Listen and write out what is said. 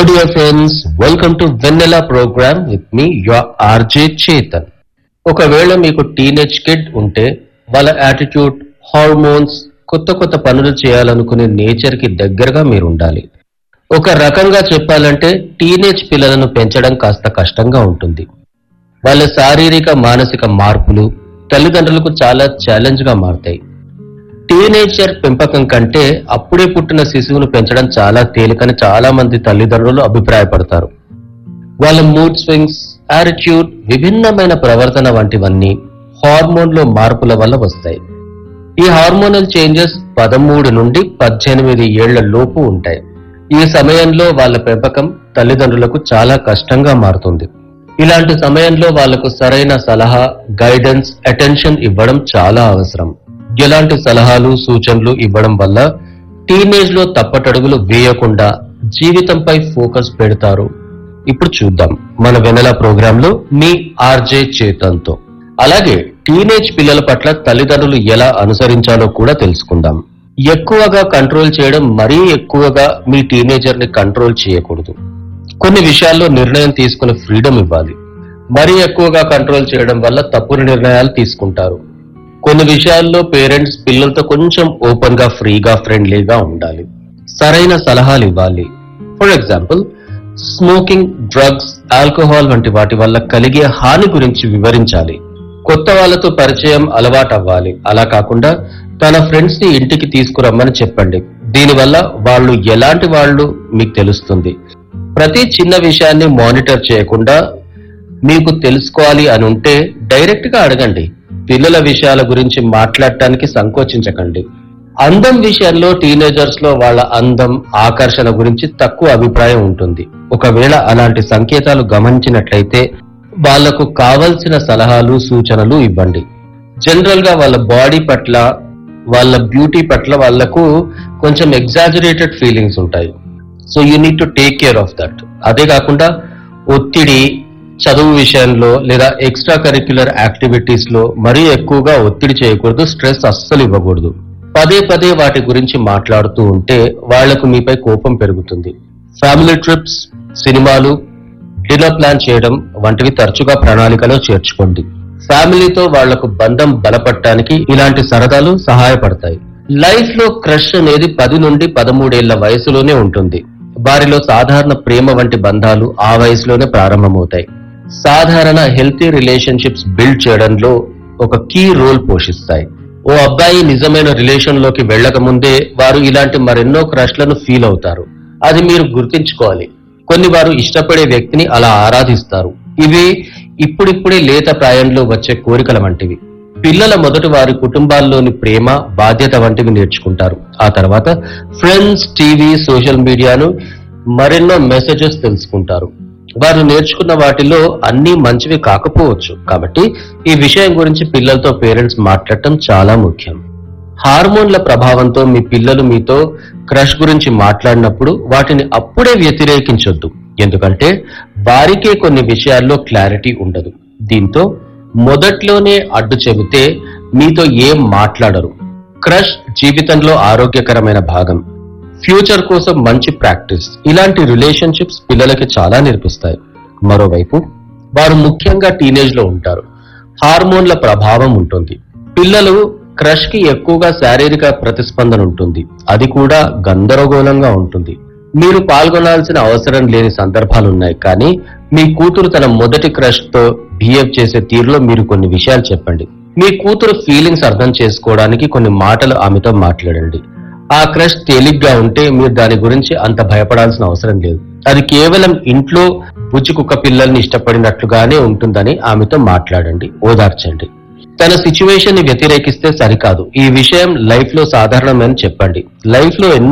dear friends, welcome to Vanilla program with me, your RJ Chetan. ఒకవేళ మీకు teenage kid ఉంటే వాళ్ళ attitude hormones కొత్త కొత్త పనులు చేయాలనుకునే నేచర్ కి దగ్గరగా మీరు ఉండాలి ఒక రకంగా చెప్పాలంటే టీనేజ్ పిల్లలను పెంచడం కాస్త కష్టంగా ఉంటుంది వాళ్ళ శారీరక మానసిక మార్పులు తల్లిదండ్రులకు చాలా ఛాలెంజ్ గా మారుతాయి టీనేజర్ పెంపకం కంటే అప్పుడే పుట్టిన శిశువును పెంచడం చాలా తేలికని చాలా మంది తల్లిదండ్రులు అభిప్రాయపడతారు వాళ్ళ మూడ్ స్వింగ్స్ యాటిట్యూడ్ విభిన్నమైన ప్రవర్తన వంటివన్నీ హార్మోన్లో మార్పుల వల్ల వస్తాయి ఈ హార్మోనల్ చేంజెస్ పదమూడు నుండి పద్దెనిమిది ఏళ్ల లోపు ఉంటాయి ఈ సమయంలో వాళ్ళ పెంపకం తల్లిదండ్రులకు చాలా కష్టంగా మారుతుంది ఇలాంటి సమయంలో వాళ్లకు సరైన సలహా గైడెన్స్ అటెన్షన్ ఇవ్వడం చాలా అవసరం ఎలాంటి సలహాలు సూచనలు ఇవ్వడం వల్ల టీనేజ్ లో తప్పటడుగులు వేయకుండా జీవితంపై ఫోకస్ పెడతారు ఇప్పుడు చూద్దాం మన వెనెల ప్రోగ్రామ్ లో మీ ఆర్జే చేతంతో అలాగే టీనేజ్ పిల్లల పట్ల తల్లిదండ్రులు ఎలా అనుసరించాలో కూడా తెలుసుకుందాం ఎక్కువగా కంట్రోల్ చేయడం మరీ ఎక్కువగా మీ టీనేజర్ ని కంట్రోల్ చేయకూడదు కొన్ని విషయాల్లో నిర్ణయం తీసుకునే ఫ్రీడమ్ ఇవ్వాలి మరీ ఎక్కువగా కంట్రోల్ చేయడం వల్ల తప్పుడు నిర్ణయాలు తీసుకుంటారు కొన్ని విషయాల్లో పేరెంట్స్ పిల్లలతో కొంచెం ఓపెన్ గా ఫ్రీగా ఫ్రెండ్లీగా ఉండాలి సరైన సలహాలు ఇవ్వాలి for example smoking drugs alcohol వంటి వాటి వల్ల కలిగే హాని గురించి వివరించాలి కొత్త వాళ్ళతో పరిచయం అలవాటు అవ్వాలి అలా కాకుండా తన ఫ్రెండ్స్ ని ఇంటికి తీసుకురమ్మని చెప్పండి దీనివల్ల వాళ్ళు ఎలాంటి వాళ్ళు మీకు తెలుస్తుంది ప్రతి చిన్న విషయాన్ని మానిటర్ చేయకుండా మీకు తెలుసుకోవాలి అని ఉంటే డైరెక్ట్ గా అడగండి పిల్లల విషయాల గురించి మాట్లాడటానికి సంకోచించకండి అందం విషయంలో టీనేజర్స్ లో వాళ్ళ అందం ఆకర్షణ గురించి తక్కువ అభిప్రాయం ఉంటుంది ఒకవేళ అలాంటి సంకేతాలు గమనించినట్లయితే వాళ్లకు కావలసిన సలహాలు సూచనలు ఇవ్వండి జనరల్ గా వాళ్ళ బాడీ పట్ల వాళ్ళ బ్యూటీ పట్ల వాళ్లకు కొంచెం ఎగ్జాజరేటెడ్ ఫీలింగ్స్ ఉంటాయి so you need to take care of that అదే కాకుండా ఒత్తిడి చదువు విషయంలో లేదా ఎక్స్ట్రా కరిక్యులర్ యాక్టివిటీస్ లో మరీ ఎక్కువగా ఒత్తిడి చేయకూడదు స్ట్రెస్ అస్సలు ఇవ్వకూడదు పదే పదే వాటి గురించి మాట్లాడుతూ ఉంటే వాళ్లకు మీపై కోపం పెరుగుతుంది ఫ్యామిలీ ట్రిప్స్ సినిమాలు డిన్నర్ ప్లాన్ చేయడం వంటివి తరచుగా ప్రణాళికలో చేర్చుకోండి ఫ్యామిలీతో వాళ్లకు బంధం బలపడటానికి ఇలాంటి సరదాలు సహాయపడతాయి లైఫ్ లో క్రష్ అనేది పది నుండి పదమూడేళ్ల వయసులోనే ఉంటుంది వారిలో సాధారణ ప్రేమ వంటి బంధాలు ఆ వయసులోనే ప్రారంభమవుతాయి సాధారణ హెల్తీ రిలేషన్షిప్స్ బిల్డ్ చేయడంలో ఒక కీ రోల్ పోషిస్తాయి ఓ అబ్బాయి నిజమైన రిలేషన్ లోకి వెళ్ళక ముందే వారు ఇలాంటి మరెన్నో క్రష్లను ఫీల్ అవుతారు అది మీరు గుర్తించుకోవాలి కొన్ని వారు ఇష్టపడే వ్యక్తిని అలా ఆరాధిస్తారు ఇవి ఇప్పుడిప్పుడే లేత ప్రాయంలో వచ్చే కోరికల వంటివి పిల్లల మొదటి వారి కుటుంబాల్లోని ప్రేమ బాధ్యత వంటివి నేర్చుకుంటారు ఆ తర్వాత ఫ్రెండ్స్ టీవీ సోషల్ మీడియాను మరెన్నో మెసేజెస్ తెలుసుకుంటారు వారు నేర్చుకున్న వాటిలో అన్ని మంచివి కాకపోవచ్చు కాబట్టి ఈ విషయం గురించి పిల్లలతో పేరెంట్స్ మాట్లాడటం చాలా ముఖ్యం హార్మోన్ల ప్రభావంతో మీ పిల్లలు మీతో క్రష్ గురించి మాట్లాడినప్పుడు వాటిని అప్పుడే వ్యతిరేకించొద్దు ఎందుకంటే వారికే కొన్ని విషయాల్లో క్లారిటీ ఉండదు దీంతో మొదట్లోనే అడ్డు చెబితే మీతో ఏం మాట్లాడరు క్రష్ జీవితంలో ఆరోగ్యకరమైన భాగం ఫ్యూచర్ కోసం మంచి ప్రాక్టీస్ ఇలాంటి రిలేషన్షిప్స్ పిల్లలకి చాలా నేర్పిస్తాయి మరోవైపు వారు ముఖ్యంగా టీనేజ్ లో ఉంటారు హార్మోన్ల ప్రభావం ఉంటుంది పిల్లలు క్రష్ కి ఎక్కువగా శారీరక ప్రతిస్పందన ఉంటుంది అది కూడా గందరగోళంగా ఉంటుంది మీరు పాల్గొనాల్సిన అవసరం లేని సందర్భాలు ఉన్నాయి కానీ మీ కూతురు తన మొదటి క్రష్ తో బిహేవ్ చేసే తీరులో మీరు కొన్ని విషయాలు చెప్పండి మీ కూతురు ఫీలింగ్స్ అర్థం చేసుకోవడానికి కొన్ని మాటలు ఆమెతో మాట్లాడండి ఆ క్రష్ తేలిగ్గా ఉంటే మీరు దాని గురించి అంత భయపడాల్సిన అవసరం లేదు అది కేవలం ఇంట్లో బుజ్జి కుక్క పిల్లల్ని ఇష్టపడినట్లుగానే ఉంటుందని ఆమెతో మాట్లాడండి ఓదార్చండి తన సిచ్యువేషన్ ని వ్యతిరేకిస్తే సరికాదు ఈ విషయం లైఫ్ లో సాధారణమని చెప్పండి లైఫ్ లో ఎన్నో